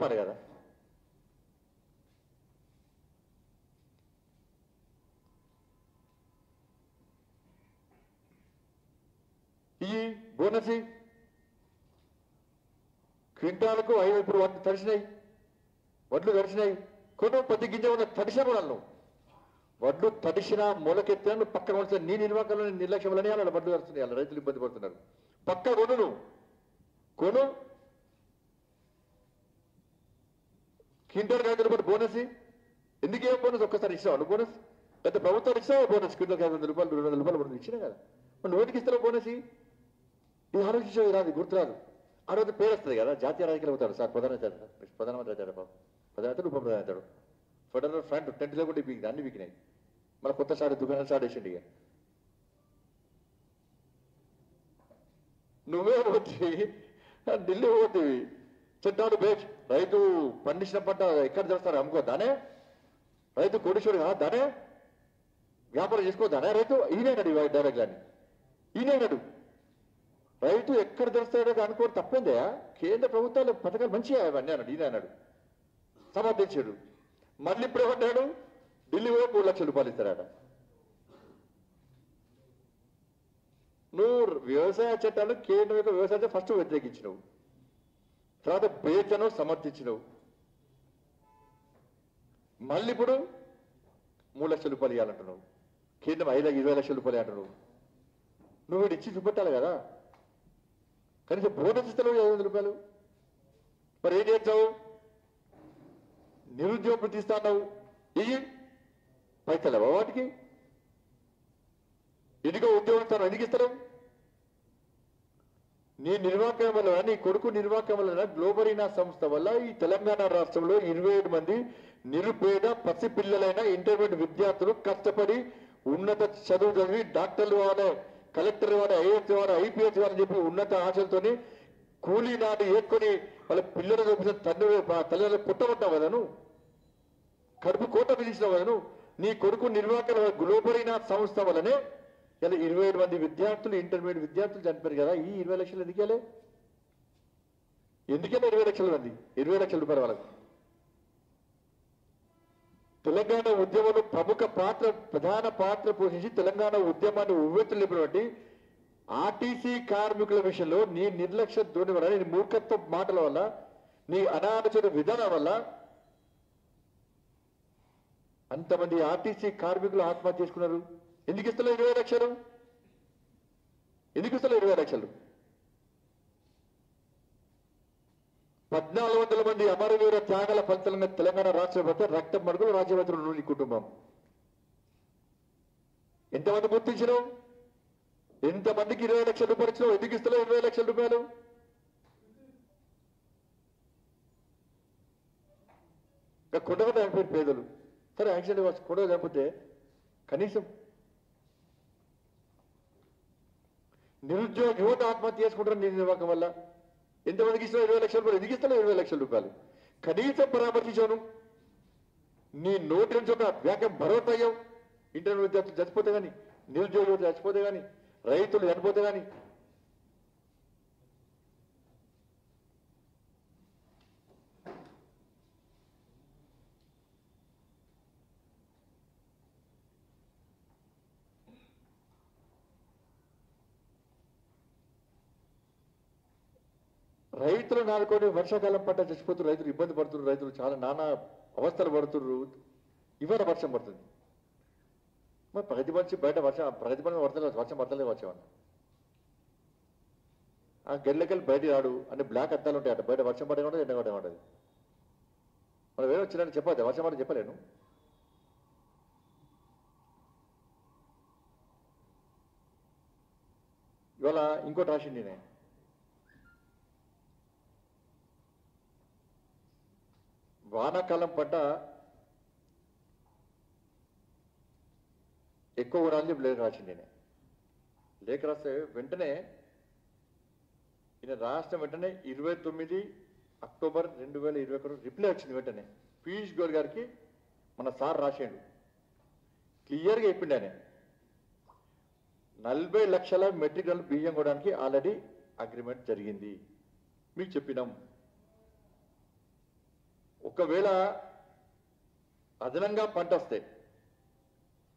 చెప్పాలి కదా ఈ బోనస్ ఇయ్యి. క్వింటాలకు ఐదు ఇప్పుడు వడ్లు తడిసినాయి వడ్లు తడిసినాయి కొను పది గింజ ఉన్న తడిసిన కూడా నువ్వు వడ్లు తడిసిన మొలకెత్తిన నువ్వు పక్కన వలసిన నీ నిర్వాహకంలో నిర్లక్ష్యం వల్లనే అలా వడ్లు తడుస్తున్నాయి అలా రైతులు ఇబ్బంది పడుతున్నారు పక్క కొను నువ్వు కొను క్వింటాల్ ఐదు రూపాయలు బోనస్ ఇయ్యి. ఎందుకు ఏం బోనస్ ఒక్కసారి ఇస్తావు నువ్వు బోనస్ లేకపోతే ప్రభుత్వానికి ఇస్తావా బోనస్ క్వింటాల్ ఐదు వందల రూపాయలు రెండు వందల రూపాయలు పడుతుంది ఇచ్చినా కదా మరి నోటికి ఇస్తావు బోనస్ ఇయ్యి. ఇది ఆలోచించేది రాదు గుర్తురాదు ఆ రోజు పేరు వస్తుంది కదా జాతీయ రాజకీయాలు అవుతాడు సార్ ప్రధాన ప్రధానమంత్రి అవుతాడు బాబు ప్రధానమంత్రి ఉప ప్రధాని అవుతాడు ఫెడరల్ ఫ్రంట్ టెంట్లో కూడా బిగింది అన్ని బిగినాయి మన కొత్త స్టార్ట్ దుకాణం స్టార్ట్ చేసిండు ఇక నువ్వే పోతుంది ఢిల్లీ పోతుంది చెట్టాడు బేచ్ రైతు పండించిన పంట ఎక్కడ చేస్తారు అమ్ముకోద్దానే రైతు కోటేశ్వరుడు కదా దానే వ్యాపారం చేసుకోవద్దానే రైతు ఈయనడు డైరెక్ట్ అని ఈయనడు రైతు ఎక్కడ తెలుస్తాడో అనుకోవడం తప్పేందా కేంద్ర ప్రభుత్వాలు పథకాలు మంచిగా అవన్నీ అన్నాడు ఈయన అన్నాడు సమర్థించాడు మళ్ళీ ఇప్పుడు ఏమన్నాడు ఢిల్లీ కూడా మూడు లక్షల రూపాయలు ఇస్తారట నువ్వు వ్యవసాయ చట్టాలు కేంద్రం యొక్క వ్యవసాయ చట్టం ఫస్ట్ వ్యతిరేకించినవు తర్వాత బేచను సమర్థించినవు మళ్ళీ ఇప్పుడు మూడు లక్షల రూపాయలు ఇవ్వాలంటున్నావు కేంద్రం ఐదు ఇరవై లక్షల రూపాయలు అంటున్నావు నువ్వు వీడు ఇచ్చి చూపెట్టాలి కదా కనీసం బోనస్ ఇస్తావు ఐదు వందల రూపాయలు మరి ఏం చేస్తావు నిరుద్యోగ వృత్తి ఇస్తావు ఇయ్యి పైసలేవా వాటికి ఎందుకో ఉద్యోగం ఇస్తాను ఎందుకు ఇస్తారు నీ నిర్వాహకం వల్ల నీ కొడుకు నిర్వాహకం వల్ల గ్లోబరీనా సంస్థ వల్ల ఈ తెలంగాణ రాష్ట్రంలో ఇరవై ఏడు మంది నిరుపేద పసిపిల్లలైన ఇంటర్మీడియట్ విద్యార్థులు కష్టపడి ఉన్నత చదువు చదివి డాక్టర్లు వాడే కలెక్టర్ వాడే ఐఏఎస్ వాడే ఐపీఎస్ వాడని చెప్పి ఉన్నత ఆశలతోని కూలీ నాటి ఏర్కొని వాళ్ళ పిల్లలు చూపించిన తండ్రి తల్లిదండ్రులు పుట్టబట్టావు కదా నువ్వు కడుపు కోట విధించిన వదను నీ కొడుకు నిర్వాహకుల గ్లోబరీనా సంస్థ వలనే ఇలా ఇరవై ఏడు మంది విద్యార్థులు ఇంటర్మీడియట్ విద్యార్థులు చనిపోయారు కదా ఈ ఇరవై లక్షలు ఎందుకెళ్ళే ఎందుకెళ్ళే ఇరవై లక్షల మంది ఇరవై లక్షల రూపాయల వాళ్ళకు తెలంగాణ ఉద్యమంలో ప్రముఖ పాత్ర ప్రధాన పాత్ర పోషించి తెలంగాణ ఉద్యమాన్ని ఉవ్వెత్తులేపినటువంటి ఆర్టీసీ కార్మికుల విషయంలో నీ నిర్లక్ష్య ధోరణి వల్ల నీ మూర్ఖత్వ మాటల వల్ల నీ అనాలోచన విధానం వల్ల అంతమంది ఆర్టీసీ కార్మికులు ఆత్మహత్య చేసుకున్నారు ఎందుకు ఇస్తలే ఇరవై లక్షలు ఎందుకు ఇస్తలే ఇరవై లక్షలు పద్నాలుగు వందల మంది అమరవీర త్యాగాల ఫలితంగా తెలంగాణ రాష్ట్ర ప్రభుత్వం రక్తం మడుగులు రాజ్యవంతులు నీ కుటుంబం ఎంతమంది గుర్తించడం ఎంతమందికి ఇరవై లక్షల రూపాయలు ఇచ్చినావు ఎందుకు ఇస్తలేవు ఇరవై లక్షల రూపాయలు ఇంకా కొండగా చనిపోయారు పేదలు సరే యాక్సిడెంట్ వచ్చి కొండగా చనిపోతే కనీసం నిరుద్యోగ యువత ఆత్మహత్య చేసుకుంటారు నీ నిర్వాహకం వల్ల ఎంతమందికి ఇస్తున్నా ఇరవై లక్షల రూపాయలు ఎందుకు ఇస్తున్నా ఇరవై లక్షల రూపాయలు కనీసం పరామర్శించాను నీ నోటి నుంచి ఒక వ్యాఖ్య భరోసా అయ్యావు ఇంటర్ విద్యార్థులు చచ్చిపోతే కానీ నిరుద్యోగ యువత చచ్చిపోతే కానీ రైతులు చనిపోతే కానీ రైతులు నాలుకొని వర్షాకాలం పంట చచ్చిపోతున్నారు రైతులు ఇబ్బంది పడుతున్నారు రైతులు చాలా నానా అవస్థలు పడుతున్నారు ఇవాళ వర్షం పడుతుంది మరి ప్రగతి మనిషి బయట వర్షం ప్రగతి మనిషి వర్షం వర్షం పడతలే వర్షం అన్న ఆ గెల్లకెళ్ళి బయట రాడు అంటే బ్లాక్ అద్దాలు ఉంటాయి అట బయట వర్షం పడే ఉండదు ఎండ పడే ఉండదు మనం ఏమో వచ్చిందని చెప్పదు వర్షం పడి చెప్పలేను ఇవాళ ఇంకోటి రాసింది నేను వానాకాలం పంట ఎక్కువ ఊరాలి లేఖ రాసింది నేను లేఖ రాస్తే వెంటనే ఈయన రాష్ట్రం వెంటనే ఇరవై తొమ్మిది అక్టోబర్ రెండు వేల ఇరవై ఒకటి రిప్లై వచ్చింది వెంటనే పీయూష్ గోయల్ గారికి మన సార్ రాసాడు క్లియర్గా చెప్పిండు ఆయన నలభై లక్షల మెట్రిక్ టన్నుల బియ్యం కొనడానికి ఆల్రెడీ అగ్రిమెంట్ జరిగింది మీకు చెప్పినాం ఒకవేళ అదనంగా పంట వస్తే